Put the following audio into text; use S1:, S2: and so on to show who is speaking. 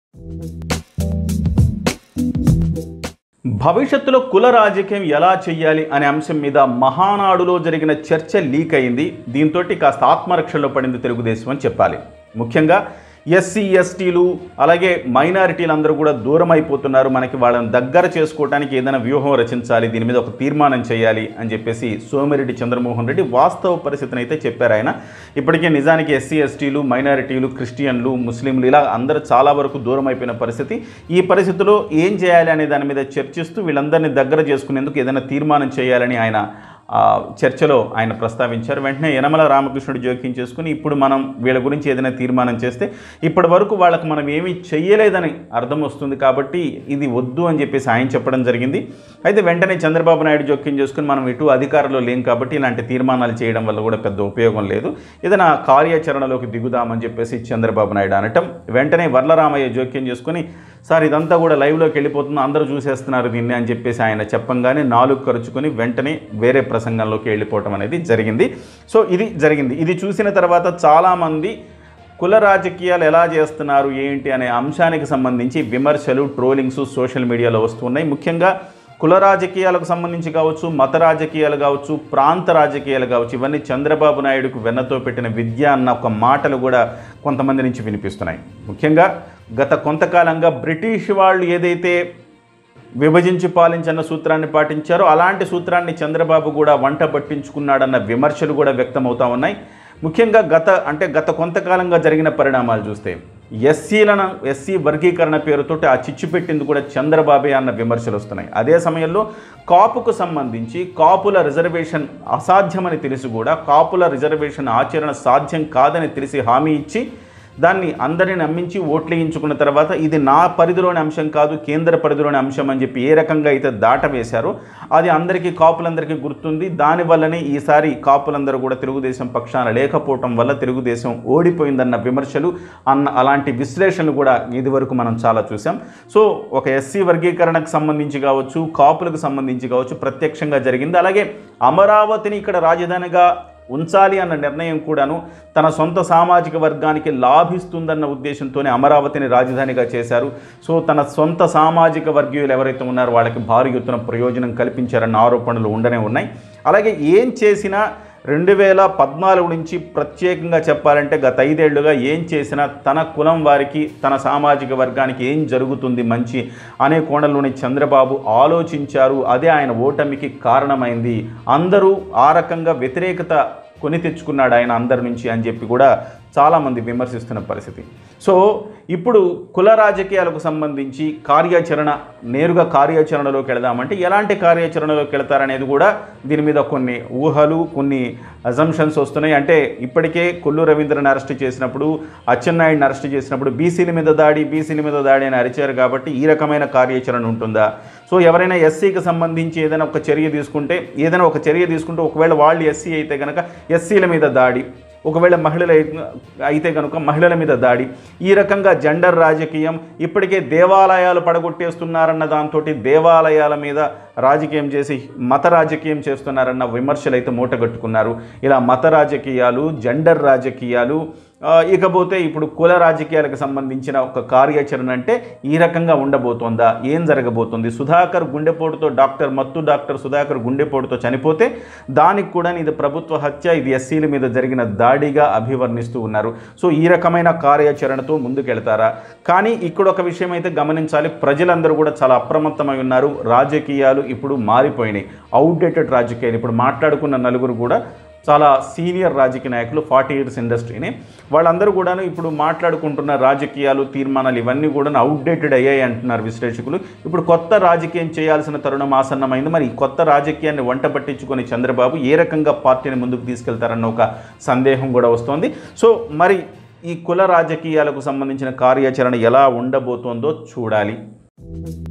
S1: భవిష్యత్తులో కుల రాజకీయం ఎలా చేయాలి అనే అంశం మీద మహానాడులో జరిగిన చర్చ లీక్ అయింది దీంతో కాస్త ఆత్మరక్షణలో పడింది తెలుగుదేశం అని చెప్పాలి ముఖ్యంగా ఎస్సీ ఎస్టీలు అలాగే మైనారిటీలు అందరూ కూడా దూరం అయిపోతున్నారు మనకి వాళ్ళని దగ్గర చేసుకోవడానికి ఏదైనా వ్యూహం రచించాలి దీని మీద ఒక తీర్మానం చేయాలి అని చెప్పేసి సోమిరెడ్డి చంద్రమోహన్ రెడ్డి వాస్తవ పరిస్థితిని అయితే చెప్పారు ఆయన ఇప్పటికే నిజానికి ఎస్సీ ఎస్టీలు మైనారిటీలు క్రిస్టియన్లు ముస్లింలు ఇలా అందరూ చాలా వరకు దూరం అయిపోయిన పరిస్థితి ఈ పరిస్థితిలో ఏం చేయాలి అనే దాని మీద చర్చిస్తూ వీళ్ళందరినీ దగ్గర చేసుకునేందుకు ఏదైనా తీర్మానం చేయాలని ఆయన ఆ, చర్చలో ఆయన ప్రస్తావించారు వెంటనే యనమల రామకృష్ణుడు జోక్యం చేసుకుని ఇప్పుడు మనం వీళ్ళ గురించి ఏదైనా తీర్మానం చేస్తే ఇప్పటి వరకు వాళ్ళకి మనం ఏమీ చెయ్యలేదని అర్థం వస్తుంది కాబట్టి ఇది వద్దు అని చెప్పేసి ఆయన చెప్పడం జరిగింది అయితే వెంటనే చంద్రబాబు నాయుడు జోక్యం చేసుకుని మనం ఇటు అధికారంలో లేం కాబట్టి ఇలాంటి తీర్మానాలు చేయడం వల్ల కూడా పెద్ద ఉపయోగం లేదు ఏదైనా కార్యాచరణలోకి దిగుదామని చెప్పేసి చంద్రబాబు నాయుడు అనటం వెంటనే వర్లరామయ్య జోక్యం చేసుకుని సార్ ఇదంతా కూడా లైవ్లోకి వెళ్ళిపోతుంది అందరూ చూసేస్తున్నారు దీన్ని అని చెప్పేసి ఆయన చెప్పంగానే నాలుగు ఖర్చుకొని వెంటనే వేరే ప్రసంగంలోకి వెళ్ళిపోవటం అనేది జరిగింది సో ఇది జరిగింది ఇది చూసిన తర్వాత చాలామంది కుల రాజకీయాలు ఎలా చేస్తున్నారు ఏంటి అనే అంశానికి సంబంధించి విమర్శలు ట్రోలింగ్స్ సోషల్ మీడియాలో వస్తున్నాయి ముఖ్యంగా కుల రాజకీయాలకు సంబంధించి కావచ్చు మత రాజకీయాలు కావచ్చు ప్రాంత రాజకీయాలు కావచ్చు ఇవన్నీ చంద్రబాబు నాయుడుకు వెన్నతో పెట్టిన విద్య అన్న ఒక మాటలు కూడా కొంతమంది నుంచి వినిపిస్తున్నాయి ముఖ్యంగా గత కొంతకాలంగా బ్రిటిష్ వాళ్ళు ఏదైతే విభజించి పాలించన్న సూత్రాన్ని పాటించారో అలాంటి సూత్రాన్ని చంద్రబాబు కూడా వంట పట్టించుకున్నాడన్న విమర్శలు కూడా వ్యక్తమవుతా ఉన్నాయి ముఖ్యంగా గత అంటే గత కొంతకాలంగా జరిగిన పరిణామాలు చూస్తే ఎస్సీలను ఎస్సీ వర్గీకరణ పేరుతోటి ఆ చిచ్చు పెట్టింది కూడా చంద్రబాబే అన్న విమర్శలు వస్తున్నాయి అదే సమయంలో కాపుకు సంబంధించి కాపుల రిజర్వేషన్ అసాధ్యమని తెలిసి కూడా కాపుల రిజర్వేషన్ ఆచరణ సాధ్యం కాదని తెలిసి హామీ ఇచ్చి దాన్ని అందరిని నమ్మించి ఓట్లు వేయించుకున్న తర్వాత ఇది నా పరిధిలోని అంశం కాదు కేంద్ర పరిధిలోని అంశం అని చెప్పి ఏ రకంగా అయితే దాట వేశారో అది అందరికీ కాపులందరికీ గుర్తుంది దానివల్లనే ఈసారి కాపులందరూ కూడా తెలుగుదేశం పక్షాన లేకపోవటం వల్ల తెలుగుదేశం ఓడిపోయిందన్న విమర్శలు అన్న అలాంటి విశ్లేషణలు కూడా ఇదివరకు మనం చాలా చూసాం సో ఒక ఎస్సీ వర్గీకరణకు సంబంధించి కావచ్చు కాపులకు సంబంధించి కావచ్చు ప్రత్యక్షంగా జరిగింది అలాగే అమరావతిని ఇక్కడ రాజధానిగా ఉంచాలి అన్న నిర్ణయం కూడాను తన సొంత సామాజిక వర్గానికి లాభిస్తుందన్న ఉద్దేశంతోనే అమరావతిని రాజధానిగా చేశారు సో తన సొంత సామాజిక వర్గీయులు ఎవరైతే ఉన్నారో వాళ్ళకి భారీ ఎత్తున ప్రయోజనం కల్పించారన్న ఆరోపణలు ఉండనే ఉన్నాయి అలాగే ఏం చేసినా రెండు వేల పద్నాలుగు నుంచి ప్రత్యేకంగా చెప్పాలంటే గత ఐదేళ్లుగా ఏం చేసినా తన కులం వారికి తన సామాజిక వర్గానికి ఏం జరుగుతుంది మంచి అనే కోణంలోని చంద్రబాబు ఆలోచించారు అదే ఆయన ఓటమికి కారణమైంది అందరూ ఆ రకంగా వ్యతిరేకత కొని తెచ్చుకున్నాడు ఆయన అందరి నుంచి అని చెప్పి కూడా చాలామంది విమర్శిస్తున్న పరిస్థితి సో ఇప్పుడు కుల రాజకీయాలకు సంబంధించి కార్యాచరణ నేరుగా కార్యాచరణలోకి వెళదామంటే ఎలాంటి కార్యాచరణలోకి వెళతారనేది కూడా దీని మీద కొన్ని ఊహలు కొన్ని అజంప్షన్స్ వస్తున్నాయి అంటే ఇప్పటికే కొల్లు రవీంద్రని అరెస్ట్ చేసినప్పుడు అచ్చెన్నాయుడిని అరెస్ట్ చేసినప్పుడు బీసీల మీద దాడి బీసీల మీద దాడి అని అరిచారు కాబట్టి ఈ రకమైన కార్యాచరణ ఉంటుందా సో ఎవరైనా ఎస్సీకి సంబంధించి ఏదైనా ఒక చర్య తీసుకుంటే ఏదైనా ఒక చర్య తీసుకుంటే ఒకవేళ వాళ్ళు ఎస్సీ అయితే కనుక ఎస్సీల మీద దాడి ఒకవేళ మహిళలు అయి- అయితే కనుక మహిళల మీద దాడి ఈ రకంగా జెండర్ రాజకీయం ఇప్పటికే దేవాలయాలు పడగొట్టేస్తున్నారన్న దాంతో దేవాలయాల మీద రాజకీయం చేసి మత రాజకీయం చేస్తున్నారన్న విమర్శలు అయితే మూటగట్టుకున్నారు ఇలా మత రాజకీయాలు జెండర్ రాజకీయాలు ఆ, ఇకపోతే ఇప్పుడు కుల రాజకీయాలకు సంబంధించిన ఒక కార్యాచరణ అంటే ఈ రకంగా ఉండబోతోందా ఏం జరగబోతుంది సుధాకర్ గుండెపోటుతో డాక్టర్ మత్తు డాక్టర్ సుధాకర్ గుండెపోటుతో చనిపోతే దానికి కూడా ఇది ప్రభుత్వ హత్య ఇది ఎస్సీల మీద జరిగిన దాడిగా అభివర్ణిస్తూ ఉన్నారు సో ఈ రకమైన కార్యాచరణతో ముందుకెళ్తారా కానీ ఇక్కడ ఒక విషయం అయితే గమనించాలి ప్రజలందరూ కూడా చాలా అప్రమత్తమై ఉన్నారు రాజకీయాలు ఇప్పుడు మారిపోయినాయి అవుట్డేటెడ్ రాజకీయాలు ఇప్పుడు మాట్లాడుకున్న నలుగురు కూడా చాలా సీనియర్ రాజకీయ నాయకులు ఫార్టీ ఇయర్స్ ఇండస్ట్రీని వాళ్ళందరూ కూడాను ఇప్పుడు మాట్లాడుకుంటున్న రాజకీయాలు తీర్మానాలు ఇవన్నీ కూడా అవుట్డేటెడ్ అయ్యాయి అంటున్నారు విశ్లేషకులు ఇప్పుడు కొత్త రాజకీయం చేయాల్సిన తరుణం ఆసన్నమైంది మరి ఈ కొత్త రాజకీయాన్ని వంట పట్టించుకొని చంద్రబాబు ఏ రకంగా పార్టీని ముందుకు తీసుకెళ్తారన్న ఒక సందేహం కూడా వస్తోంది సో మరి ఈ కుల రాజకీయాలకు సంబంధించిన కార్యాచరణ ఎలా ఉండబోతోందో చూడాలి